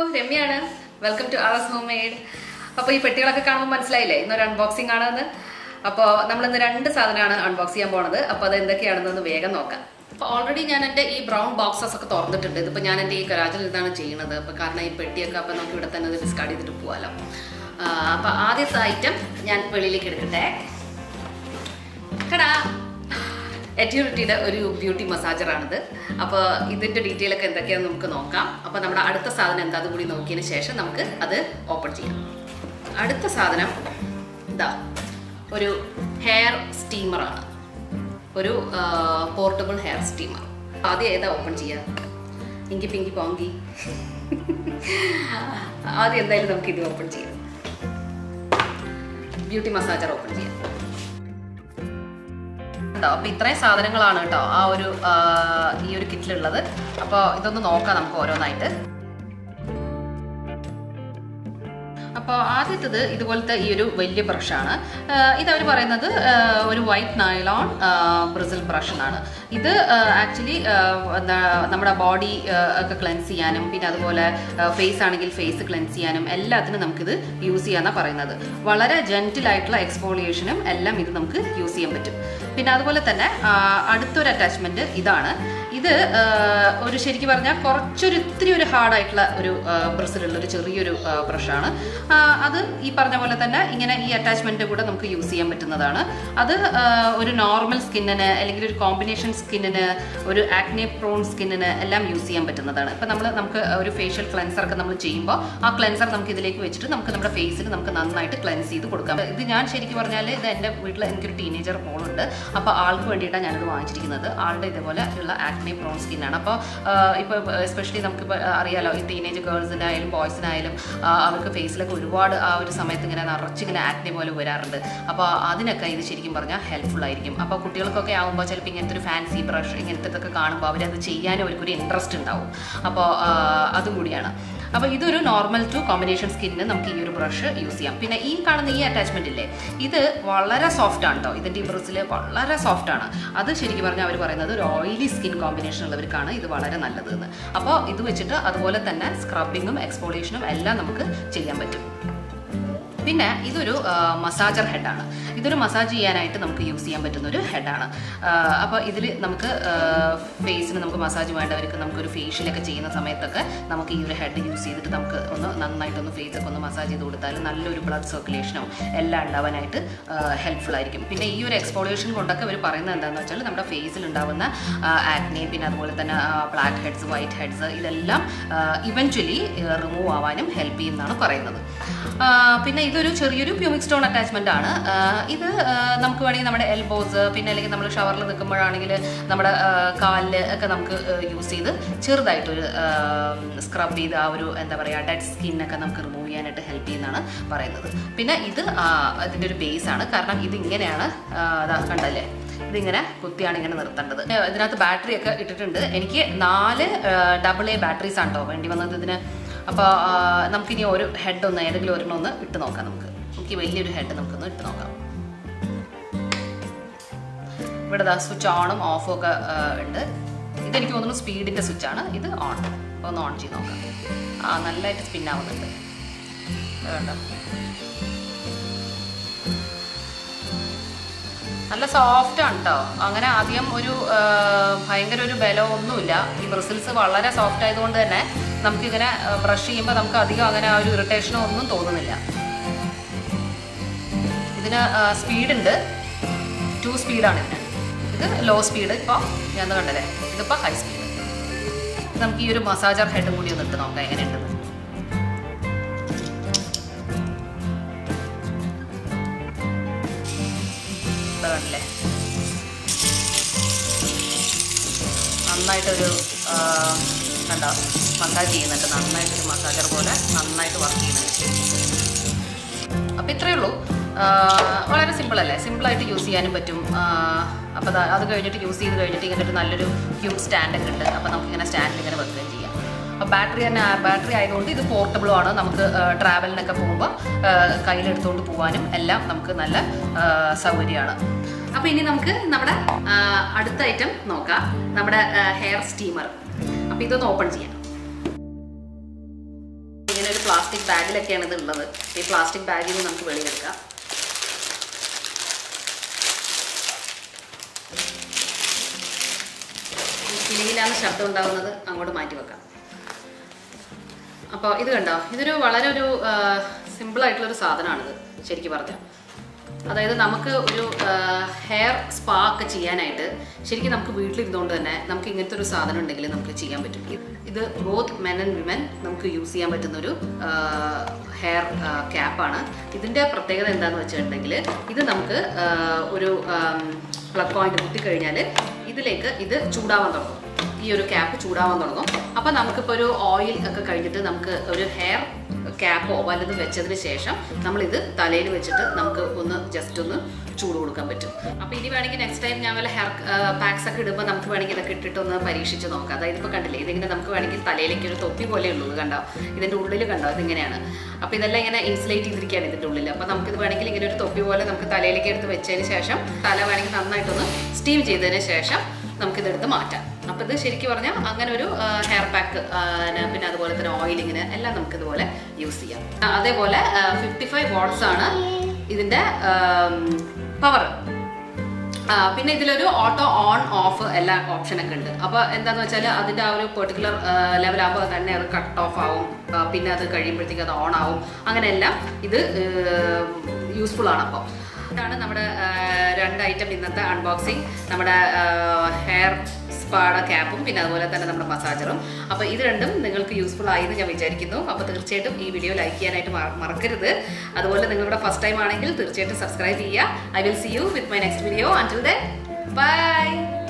രമ്യാണ് welcome to ours home made അപ്പോൾ ഈ പെട്ടികളൊക്കെ കാണുമ്പോൾ മനസ്സിലായില്ലേ ഇന്നൊരു അൺബോക്സിംഗ് ആണെന്ന് അപ്പോൾ നമ്മളിന്ന് രണ്ട് സാധനമാണ് അൺബോക്സ് ചെയ്യാൻ പോണത് അപ്പോൾ അത് എന്തൊക്കെയാണെന്നൊന്ന് വേഗം നോക്കാം അപ്പോൾ ഓൾറെഡി ഞാൻ എൻ്റെ ഈ ബ്രൗൺ ബോക്സസ് ഒക്കെ തുറന്നിട്ടുണ്ട് ഇതിപ്പോൾ ഞാൻ എൻ്റെ ഈ ഗരാജിൽ നിന്നാണ് ചെയ്യുന്നത് അപ്പോൾ കാരണം ഈ പെട്ടിയൊക്കെ അപ്പോൾ നമുക്ക് ഇവിടെ തന്നെ ഡിസ്കാർഡ് ചെയ്തിട്ട് പോകാമല്ലോ അപ്പോൾ ആദ്യത്തെ ഐറ്റം ഞാൻ വെളിയിലേക്ക് എടുക്കട്ടെ കടാ എറ്റ്യൂരിറ്റിയുടെ ഒരു ബ്യൂട്ടി മസാജറാണിത് അപ്പോൾ ഇതിൻ്റെ ഡീറ്റെയിൽ ഒക്കെ എന്തൊക്കെയാണെന്ന് നമുക്ക് നോക്കാം അപ്പോൾ നമ്മുടെ അടുത്ത സാധനം എന്താ കൂടി നോക്കിയതിന് ശേഷം നമുക്ക് അത് ഓപ്പൺ ചെയ്യാം അടുത്ത സാധനം ഇതാ ഒരു ഹെയർ സ്റ്റീമറാണ് ഒരു പോർട്ടബിൾ ഹെയർ സ്റ്റീമർ ആദ്യം ഏതാ ഓപ്പൺ ചെയ്യുക ഇങ്കി പിങ്കി പോങ്കി ആദ്യം എന്തായാലും നമുക്ക് ഇത് ഓപ്പൺ ചെയ്യാം ബ്യൂട്ടി മസാജർ ഓപ്പൺ ചെയ്യാം കേട്ടോ അപ്പൊ ഇത്രയും സാധനങ്ങളാണ് കേട്ടോ ആ ഒരു ആ, ഈ ഒരു കിറ്റിലുള്ളത് അപ്പോൾ ഇതൊന്ന് നോക്കാം നമുക്ക് ഓരോന്നായിട്ട് അപ്പോൾ ആദ്യത്തത് ഇതുപോലത്തെ ഈ ഒരു വലിയ ബ്രഷാണ് ഇതവർ പറയുന്നത് ആ, ഒരു വൈറ്റ് നൈലോൺ ബ്രിസിൽ ബ്രഷ് എന്നാണ് ഇത് ആക്ച്വലി എന്താ നമ്മുടെ ബോഡി ഒക്കെ ക്ലെൻസ് ചെയ്യാനും പിന്നെ അതുപോലെ ഫേസ് ആണെങ്കിൽ ഫേസ് ക്ലെൻസ് ചെയ്യാനും എല്ലാത്തിനും നമുക്കിത് യൂസ് ചെയ്യാന്നാണ് പറയുന്നത് വളരെ ജെന്റിൽ ആയിട്ടുള്ള എക്സ്പോളിയേഷനും എല്ലാം ഇത് നമുക്ക് യൂസ് ചെയ്യാൻ പറ്റും പിന്നെ അതുപോലെ തന്നെ ആ, അടുത്തൊരു അറ്റാച്ച്മെന്റ് ഇതാണ് ഇത് ആ, ഒരു ശരിക്കും പറഞ്ഞാൽ കുറച്ചൊരു ഇത്തിരി ഒരു ഹാർഡായിട്ടുള്ള ഒരു ബ്രസ്സിലുള്ള ഒരു ചെറിയൊരു ബ്രഷാണ് അത് ഈ പറഞ്ഞ പോലെ തന്നെ ഇങ്ങനെ ഈ അറ്റാച്ച്മെന്റ് കൂടെ നമുക്ക് യൂസ് ചെയ്യാൻ പറ്റുന്നതാണ് അത് ആ, ഒരു നോർമൽ സ്കിന്നിന് അല്ലെങ്കിൽ ഒരു കോമ്പിനേഷൻ സ്കിന്നിന് ഒരു ആക്നെ പ്രോൺ സ്കിന്നിന് എല്ലാം യൂസ് ചെയ്യാൻ പറ്റുന്നതാണ് ഇപ്പം നമ്മൾ നമുക്ക് ഒരു ഫേഷ്യൽ ക്ലെൻസർ ഒക്കെ നമ്മൾ ചെയ്യുമ്പോൾ ആ ക്ലെൻസർ നമുക്ക് ഇതിലേക്ക് വെച്ചിട്ട് നമുക്ക് നമ്മുടെ ഫേസിൽ നമുക്ക് നന്നായിട്ട് ക്ലെൻസ് ചെയ്ത് കൊടുക്കാം ഇത് ഞാൻ ശരിക്കും പറഞ്ഞാൽ ഇത് എൻ്റെ വീട്ടിൽ എനിക്കൊരു ടീനേജർ മോളുണ്ട് അപ്പോൾ ആൾക്ക് വേണ്ടിയിട്ടാണ് ഞാനിത് വാങ്ങിച്ചിരിക്കുന്നത് ആളുടെ ഇതേപോലെ ഉള്ള ആക്നെ പ്രോൺ സ്കിന്നാണ് അപ്പോൾ ഇപ്പോൾ എസ്പെഷ്യലി നമുക്കിപ്പോൾ അറിയാലോ ഈ ടീനേജ് ഗേൾസിനായാലും ബോയ്സിനായാലും അവർക്ക് ഫേസിലൊക്കെ ഒരുപാട് ആ ഒരു സമയത്ത് ഇങ്ങനെ നിറച്ചിങ്ങനെ ആക്നെ പോലെ വരാറുണ്ട് അപ്പോൾ അതിനൊക്കെ ഇത് ശരിക്കും പറഞ്ഞാൽ ഹെൽപ്ഫുൾ ആയിരിക്കും അപ്പോൾ കുട്ടികൾക്കൊക്കെ ആകുമ്പോൾ ചിലപ്പോൾ ഇങ്ങനത്തെ ഒരു ഫാൻസി ബ്രഷ് ഇങ്ങനത്തെ ഇതൊക്കെ കാണുമ്പോൾ അവരത് ചെയ്യാനും അവർക്കൊരു ഇൻട്രസ്റ്റ് ഉണ്ടാവും അപ്പോൾ അതും കൂടിയാണ് അപ്പോൾ ഇതൊരു നോർമൽ ടു കോമ്പിനേഷൻ സ്കിന്നിന് നമുക്ക് ഈ ഒരു ബ്രഷ് യൂസ് ചെയ്യാം പിന്നെ ഈ കാണുന്ന ഈ അറ്റാച്ച്മെന്റ് ഇല്ലേ ഇത് വളരെ സോഫ്റ്റ് ആണ് കേട്ടോ ഇതിൻ്റെ ഈ ബ്രസ്സിൽ വളരെ സോഫ്റ്റ് ആണ് അത് ശരിക്കും പറഞ്ഞാൽ അവർ പറയുന്നത് ഒരു ഓയിലി സ്കിൻ കോമ്പിനേഷൻ ഉള്ളവർക്കാണ് ഇത് വളരെ നല്ലത് എന്ന് അപ്പോൾ ഇത് വെച്ചിട്ട് അതുപോലെ തന്നെ സ്ക്രബിങ്ങും എക്സ്പോളിയേഷനും എല്ലാം നമുക്ക് ചെയ്യാൻ പറ്റും പിന്നെ ഇതൊരു മസാജർ ഹെഡാണ് ഇതൊരു മസാജ് ചെയ്യാനായിട്ട് നമുക്ക് യൂസ് ചെയ്യാൻ പറ്റുന്ന ഒരു ഹെഡാണ് അപ്പോൾ ഇതിൽ നമുക്ക് ഫേസിന് നമുക്ക് മസാജ് വേണ്ടവർക്ക് നമുക്കൊരു ഫേഷ്യലൊക്കെ ചെയ്യുന്ന സമയത്തൊക്കെ നമുക്ക് ഈ ഒരു ഹെഡ് യൂസ് ചെയ്തിട്ട് നമുക്ക് ഒന്ന് നന്നായിട്ടൊന്ന് ഫേസൊക്കെ ഒന്ന് മസാജ് ചെയ്ത് കൊടുത്താൽ നല്ലൊരു ബ്ലഡ് സർക്കുലേഷനും എല്ലാം ഉണ്ടാവാനായിട്ട് ഹെൽപ്ഫുൾ ആയിരിക്കും പിന്നെ ഈ ഒരു എക്സ്പോളിയേഷൻ കൊണ്ടൊക്കെ അവർ പറയുന്നത് എന്താണെന്ന് വെച്ചാൽ നമ്മുടെ ഫേസിൽ ഉണ്ടാവുന്ന ആക്നെ പിന്നെ അതുപോലെ തന്നെ ബ്ലാക്ക് ഹെഡ്സ് വൈറ്റ് ഹെഡ്സ് ഇതെല്ലാം ഇവൻച്വലി റിമൂവ് ആവാനും ഹെൽപ്പ് ചെയ്യുന്നതാണ് പറയുന്നത് ആ, പിന്നെ ഇതൊരു ചെറിയൊരു പ്യൂമിക് സ്റ്റോൺ അറ്റാച്ച്മെന്റ് ആണ് ആ, ഇത് ആ, നമുക്ക് വേണമെങ്കിൽ നമ്മുടെ എൽബോസ് പിന്നെ അല്ലെങ്കിൽ നമ്മൾ ഷവറിൽ നിൽക്കുമ്പോഴാണെങ്കിൽ നമ്മുടെ കാലിൽ ഒക്കെ നമുക്ക് യൂസ് ചെയ്ത് ചെറുതായിട്ടൊരു സ്ക്രബ് ചെയ്ത് ആ ഒരു എന്താ പറയുക ഡെഡ് സ്കിന്നൊക്കെ നമുക്ക് റിമൂവ് ചെയ്യാനായിട്ട് ഹെൽപ്പ് ചെയ്യുന്നതാണ് പറയുന്നത് പിന്നെ ഇത് ആ, അതിൻ്റെ ഒരു ബേസ് ആണ് കാരണം ഇത് ഇങ്ങനെയാണ് ആ, അതാ കണ്ടല്ലേ ഇതിങ്ങനെ കുത്തിയാണ് ഇങ്ങനെ നിർത്തേണ്ടത് ഏ, ഇതിനകത്ത് ബാറ്ററി ഒക്കെ ഇട്ടിട്ടുണ്ട് എനിക്ക് നാല് ഡബിൾ എ ബാറ്ററീസ് ആണ് കേട്ടോ വേണ്ടി വന്നത് ഇതിന് അപ്പോൾ നമുക്കിനി ഒരു ഹെഡ് ഒന്ന് ഏതെങ്കിലും ഒരെണ്ണം ഒന്ന് ഇട്ട് നോക്കാം നമുക്ക് നമുക്ക് ഈ വലിയൊരു ഹെഡ് നമുക്കൊന്ന് ഇട്ട് നോക്കാം ഇവിടെ ദാ സ്വിച്ച് ഓണും ഓഫും ഒക്കെ ആ, ഉണ്ട് ഇതെനിക്ക് തോന്നുന്നു സ്പീഡിൻ്റെ സ്വിച്ചാണ് ഇത് ഓൺ അപ്പോൾ ഒന്ന് ഓൺ ചെയ്ത് നോക്കാം ആ നല്ലതായിട്ട് സ്പിൻ ആവുന്നുണ്ട് ഇത് കണ്ടോ നല്ല സോഫ്റ്റ് ആണ് കേട്ടോ അങ്ങനെ അധികം ഒരു ആ, ഭയങ്കര ഒരു ബലം ഒന്നുമില്ല ഈ ബ്രിസിൽസ് വളരെ സോഫ്റ്റ് ആയതുകൊണ്ട് തന്നെ നമുക്കിങ്ങനെ ബ്രഷ് ചെയ്യുമ്പോൾ നമുക്ക് അധികം അങ്ങനെ ആ ഒരു ഇറിറ്റേഷനോ ഒന്നും തോന്നുന്നില്ല ഇതിന് സ്പീഡ് ഉണ്ട് ടു സ്പീഡാണ് ഇതിന് ഇത് ലോ സ്പീഡ് ഇപ്പോൾ ഞാൻ കണ്ടല്ലേ ഇതിപ്പോൾ ഹൈ സ്പീഡ് നമുക്ക് ഈ ഒരു മസാജർ ഹെഡും കൂടി ഒന്ന് ഇട്ട് നോക്കാം എങ്ങനെയുണ്ടെന്ന് ഇത് കണ്ടില്ലേ നന്നായിട്ടൊരു ആ, കണ്ടോ മസാജ് ചെയ്യുന്നുണ്ട് നന്നായിട്ടൊരു മസാജർ പോലെ നന്നായിട്ട് വർക്ക് ചെയ്യുന്നുണ്ട് അപ്പം ഇത്രയേ ഉള്ളൂ ആ, വളരെ സിമ്പിൾ അല്ലേ സിമ്പിളായിട്ട് യൂസ് ചെയ്യാനും പറ്റും അപ്പോൾ അത് കഴിഞ്ഞിട്ട് യൂസ് ചെയ്ത് കഴിഞ്ഞിട്ട് ഇങ്ങനെ ഒരു നല്ലൊരു ക്യൂബ് സ്റ്റാൻഡൊക്കെ ഉണ്ട് അപ്പോൾ നമുക്ക് ഇങ്ങനെ സ്റ്റാൻഡിൽ ഇങ്ങനെ വെക്കുകയും ചെയ്യാം അപ്പോൾ ബാറ്ററി തന്നെ ബാറ്ററി ആയതുകൊണ്ട് ഇത് പോർട്ടബിളും ആണ് നമുക്ക് ട്രാവലിനൊക്കെ പോകുമ്പോൾ കയ്യിലെടുത്തുകൊണ്ട് പോകാനും എല്ലാം നമുക്ക് നല്ല ആ, സൗകര്യമാണ് അപ്പോൾ ഇനി നമുക്ക് നമ്മുടെ ആ, അടുത്ത ഐറ്റം നോക്കാം നമ്മുടെ ഹെയർ സ്റ്റീമർ അപ്പോൾ ഇതൊന്ന് ഓപ്പൺ ചെയ്യാം ഇങ്ങനെ ഒരു പ്ലാസ്റ്റിക് ബാഗിലൊക്കെയാണ് ഇത് ഉള്ളത് ഈ പ്ലാസ്റ്റിക് ബാഗിൽ നിന്ന് നമുക്ക് വെളിയെടുക്കാം കിളിയിലാണ് ശബ്ദം ഉണ്ടാകുന്നത് അങ്ങോട്ട് മാറ്റി വെക്കാം അപ്പോൾ ഇത് കണ്ടോ ഇതൊരു വളരെ ഒരു സിമ്പിൾ ആയിട്ടുള്ളൊരു സാധനമാണിത് ശരിക്കും പറഞ്ഞാൽ അതായത് നമുക്ക് ഒരു ഹെയർ സ്പാ ഒക്കെ ചെയ്യാനായിട്ട് ശരിക്കും നമുക്ക് വീട്ടിലിരുന്നുകൊണ്ട് തന്നെ നമുക്ക് ഇങ്ങനത്തെ ഒരു സാധനം ഉണ്ടെങ്കിൽ നമുക്ക് ചെയ്യാൻ പറ്റും ഇത് ബോത്ത് മെൻ ആൻഡ് വിമൻ നമുക്ക് യൂസ് ചെയ്യാൻ പറ്റുന്ന ഒരു ഹെയർ ക്യാപ്പാണ് ഇതിൻ്റെ പ്രത്യേകത എന്താണെന്ന് വെച്ചിട്ടുണ്ടെങ്കിൽ ഇത് നമുക്ക് ആ, ഒരു പ്ലഗ് പോയിന്റ് കുത്തിക്കഴിഞ്ഞാൽ ഇതിലേക്ക് ഇത് ചൂടാവാൻ തുടങ്ങും ഈ ഒരു ക്യാപ്പ് ചൂടാവാൻ തുടങ്ങും അപ്പം നമുക്കിപ്പോൾ ഒരു ഓയിൽ ഒക്കെ കഴിഞ്ഞിട്ട് നമുക്ക് ഒരു ഹെയർ ക്യാപ്പോ വല്ലതും വെച്ചതിന് ശേഷം നമ്മളിത് തലയിൽ വെച്ചിട്ട് നമുക്ക് ഒന്ന് ജസ്റ്റ് ഒന്ന് ചൂട് കൊടുക്കാൻ പറ്റും അപ്പോൾ ഇനി വേണമെങ്കിൽ നെക്സ്റ്റ് ടൈം ഞാൻ വല്ല ഹെയർ പാക്സ് ഒക്കെ ഇടുമ്പോൾ നമുക്ക് വേണമെങ്കിൽ ഇതൊക്കെ ഇട്ടിട്ട് ഒന്ന് പരീക്ഷിച്ച് നോക്കാം അതായത് ഇപ്പോൾ കണ്ടില്ലേ ഇതിങ്ങനെ നമുക്ക് വേണമെങ്കിൽ തലയിലേക്ക് ഒരു തൊപ്പി പോലെ ഉള്ളത് കണ്ടോ ഇതിൻ്റെ ഉള്ളിൽ കണ്ടോ ഇതിങ്ങനെയാണ് അപ്പോൾ ഇതെല്ലാം ഇങ്ങനെ ഇൻസുലേറ്റ് ചെയ്തിരിക്കുകയാണ് ഇതിൻ്റെ ഉള്ളിൽ അപ്പോൾ നമുക്കിത് വേണമെങ്കിൽ ഇങ്ങനെ ഒരു തൊപ്പി പോലെ നമുക്ക് തലയിലേക്ക് എടുത്ത് വെച്ചതിന് ശേഷം തല വേണമെങ്കിൽ നന്നായിട്ടൊന്ന് സ്റ്റീം ചെയ്തതിന് ശേഷം നമുക്കിതെടുത്ത് മാറ്റാം അപ്പോൾ ഇത് ശരിക്കും പറഞ്ഞാൽ അങ്ങനെ ഒരു ഹെയർ പാക്ക് പിന്നെ അതുപോലെ തന്നെ ഓയിലിങ്ങിന് എല്ലാം നമുക്ക് ഇതുപോലെ യൂസ് ചെയ്യാം ആ, അതേപോലെ ഫിഫ്റ്റി ഫൈവ് വാട്ട്സ് ആണ് ഇതിൻ്റെ പവർ പിന്നെ ഇതിലൊരു ഓട്ടോ ഓൺ ഓഫ് എല്ലാ ഓപ്ഷനൊക്കെ ഉണ്ട് അപ്പോൾ എന്താന്ന് വെച്ചാൽ അതിൻ്റെ ആ ഒരു പെർട്ടിക്കുലർ ലെവലാകുമ്പോൾ തന്നെ അത് കട്ട് ഓഫ് ആവും ആ, പിന്നെ അത് കഴിയുമ്പോഴത്തേക്ക് അത് ഓൺ ആവും അങ്ങനെയെല്ലാം ഇത് യൂസ്ഫുൾ ആണ് അപ്പോൾ ഇതാണ് നമ്മുടെ ആ, രണ്ട് ഐറ്റം ഇന്നത്തെ അൺബോക്സിങ് നമ്മുടെ ഹെയർ സ്പാട ക്യാപ്പും പിന്നെ അതുപോലെ തന്നെ നമ്മുടെ മസാജറും അപ്പോൾ ഇത് രണ്ടും നിങ്ങൾക്ക് യൂസ്ഫുൾ ആയി എന്ന് ഞാൻ വിചാരിക്കുന്നു അപ്പോൾ തീർച്ചയായിട്ടും ഈ വീഡിയോ ലൈക്ക് ചെയ്യാനായിട്ട് മറ- മറക്കരുത് അതുപോലെ നിങ്ങളുടെ ഫസ്റ്റ് ടൈം ആണെങ്കിൽ തീർച്ചയായിട്ടും സബ്സ്ക്രൈബ് ചെയ്യുക I will see you with my next video until then by